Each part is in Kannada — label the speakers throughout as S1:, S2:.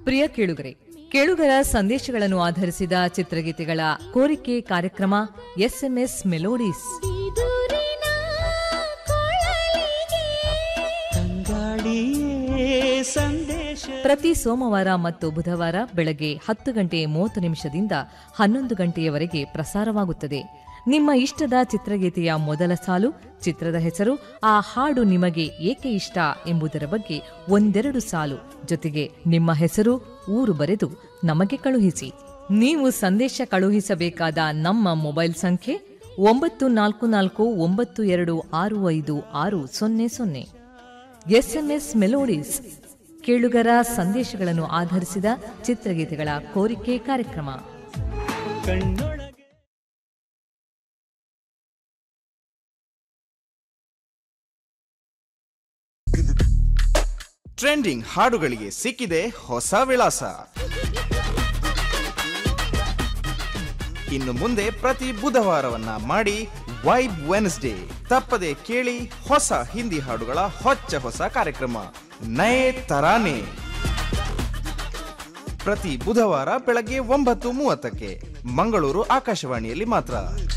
S1: ಪ್ರಿಯ ಕೇಳುಗರೆ ಕೇಳುಗರ ಸಂದೇಶಗಳನ್ನು ಆಧರಿಸಿದ ಚಿತ್ರಗೀತೆಗಳ ಕೋರಿಕೆ ಕಾರ್ಯಕ್ರಮ ಎಸ್ಎಂಎಸ್ ಮೆಲೋಡೀಸ್
S2: ಬಿದುರಿನ ಕೊಳಲಿಗೆ
S3: ತಂಗಾಳಿಯೇ ಸಂದೇಶ
S1: ಪ್ರತಿ ಸೋಮವಾರ ಮತ್ತು ಬುಧವಾರ ಬೆಳಗ್ಗೆ ಹತ್ತು ಗಂಟೆ ಮೂವತ್ತು ನಿಮಿಷದಿಂದ ಹನ್ನೊಂದು ಗಂಟೆಯವರೆಗೆ ಪ್ರಸಾರವಾಗುತ್ತದೆ ನಿಮ್ಮ ಇಷ್ಟದ ಚಿತ್ರಗೀತೆಯ ಮೊದಲ ಸಾಲು ಚಿತ್ರದ ಹೆಸರು ಆ ಹಾಡು ನಿಮಗೆ ಏಕೆ ಇಷ್ಟ ಎಂಬುದರ ಬಗ್ಗೆ ಒಂದೆರಡು ಸಾಲು ಜೊತೆಗೆ ನಿಮ್ಮ ಹೆಸರು ಊರು ಬರೆದು ನಮಗೆ ಕಳುಹಿಸಿ ನೀವು ಸಂದೇಶ ಕಳುಹಿಸಬೇಕಾದ ನಮ್ಮ ಮೊಬೈಲ್ ಸಂಖ್ಯೆ ಒಂಬತ್ತು ನಾಲ್ಕು ನಾಲ್ಕು ಒಂಬತ್ತು ಎರಡು ಆರು ಐದು ಆರು ಸೊನ್ನೆ ಸೊನ್ನೆ ಎಸ್ಎಂಎಸ್ ಮೆಲೋಡೀಸ್ ಕೇಳುಗರ ಸಂದೇಶಗಳನ್ನು ಆಧರಿಸಿದ ಚಿತ್ರಗೀತೆಗಳ ಕೋರಿಕೆ ಕಾರ್ಯಕ್ರಮ
S3: ಕಣ್ಣೊಳಗೆ
S4: ಟ್ರೆಂಡಿಂಗ್ ಹಾಡುಗಳಿಗೆ ಸಿಕ್ಕಿದೆ ಹೊಸ ವಿಳಾಸ ಇನ್ನು ಮುಂದೆ ಪ್ರತಿ ಬುಧವಾರವನ್ನ ಮಾಡಿ ವೈಬ್ ವೆನ್ಸ್ಡೇ ತಪ್ಪದೆ ಕೇಳಿ ಹೊಸ ಹಿಂದಿ ಹಾಡುಗಳ ಹೊಚ್ಚ ಹೊಸ ಕಾರ್ಯಕ್ರಮ ನಯೇ ತರಾನೆ ಪ್ರತಿ ಬುಧವಾರ ಬೆಳಗ್ಗೆ ಒಂಬತ್ತು ಮೂವತ್ತಕ್ಕೆ ಮಂಗಳೂರು ಆಕಾಶವಾಣಿಯಲ್ಲಿ ಮಾತ್ರ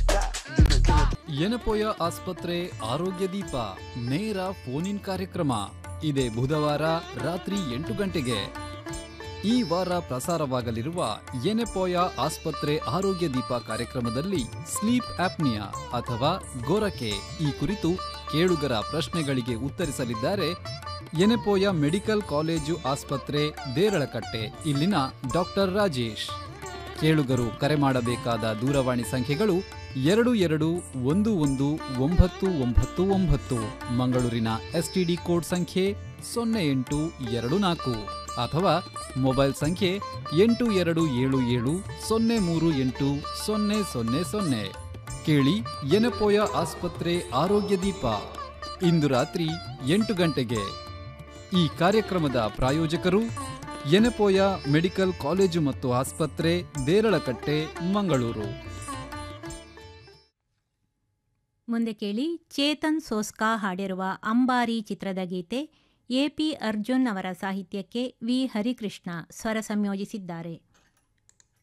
S5: ಎನಪೋಯ ಆಸ್ಪತ್ರೆ ಆರೋಗ್ಯ ದೀಪ ನೇರ ಫೋನ್ ಇನ್ ಕಾರ್ಯಕ್ರಮ ಇದೇ ಬುಧವಾರ ರಾತ್ರಿ ಎಂಟು ಗಂಟೆಗೆ ಈ ವಾರ ಪ್ರಸಾರವಾಗಲಿರುವ ಎನೆಪೋಯ ಆಸ್ಪತ್ರೆ ಆರೋಗ್ಯ ದೀಪ ಕಾರ್ಯಕ್ರಮದಲ್ಲಿ ಸ್ಲೀಪ್ ಆಪ್ನಿಯಾ ಅಥವಾ ಗೋರಕೆ ಈ ಕುರಿತು ಕೇಳುಗರ ಪ್ರಶ್ನೆಗಳಿಗೆ ಉತ್ತರಿಸಲಿದ್ದಾರೆ ಎನೆಪೋಯ ಮೆಡಿಕಲ್ ಕಾಲೇಜು ಆಸ್ಪತ್ರೆ ದೇರಳಕಟ್ಟೆ ಇಲ್ಲಿನ ಡಾಕ್ಟರ್ ರಾಜೇಶ್ ಕೇಳುಗರು ಕರೆ ಮಾಡಬೇಕಾದ ದೂರವಾಣಿ ಸಂಖ್ಯೆಗಳು ಎರಡು ಎರಡು ಒಂದು ಒಂದು ಒಂಬತ್ತು ಒಂಬತ್ತು ಒಂಬತ್ತು ಮಂಗಳೂರಿನ ಎಸ್ಟಿಡಿ ಕೋಡ್ ಸಂಖ್ಯೆ ಸೊನ್ನೆ ಎಂಟು ಎರಡು ನಾಲ್ಕು ಅಥವಾ ಮೊಬೈಲ್ ಸಂಖ್ಯೆ ಎಂಟು ಎರಡು ಏಳು ಏಳು ಸೊನ್ನೆ ಮೂರು ಎಂಟು ಸೊನ್ನೆ ಸೊನ್ನೆ ಸೊನ್ನೆ ಕೇಳಿ ಎನಪೋಯ ಆಸ್ಪತ್ರೆ ಆರೋಗ್ಯ ದೀಪ ಇಂದು ರಾತ್ರಿ ಎಂಟು ಗಂಟೆಗೆ ಈ ಕಾರ್ಯಕ್ರಮದ ಪ್ರಾಯೋಜಕರು ಎನಪೋಯ ಮೆಡಿಕಲ್ ಕಾಲೇಜು ಮತ್ತು ಆಸ್ಪತ್ರೆ ದೇರಳಕಟ್ಟೆ ಮಂಗಳೂರು
S6: ಮುಂದೆ ಕೇಳಿ ಚೇತನ್ ಸೋಸ್ಕಾ ಹಾಡಿರುವ ಅಂಬಾರಿ ಚಿತ್ರದ ಗೀತೆ ಎಪಿ ಅರ್ಜುನ್ ಅವರ ಸಾಹಿತ್ಯಕ್ಕೆ ವಿ ಹರಿಕೃಷ್ಣ ಸ್ವರ ಸಂಯೋಜಿಸಿದ್ದಾರೆ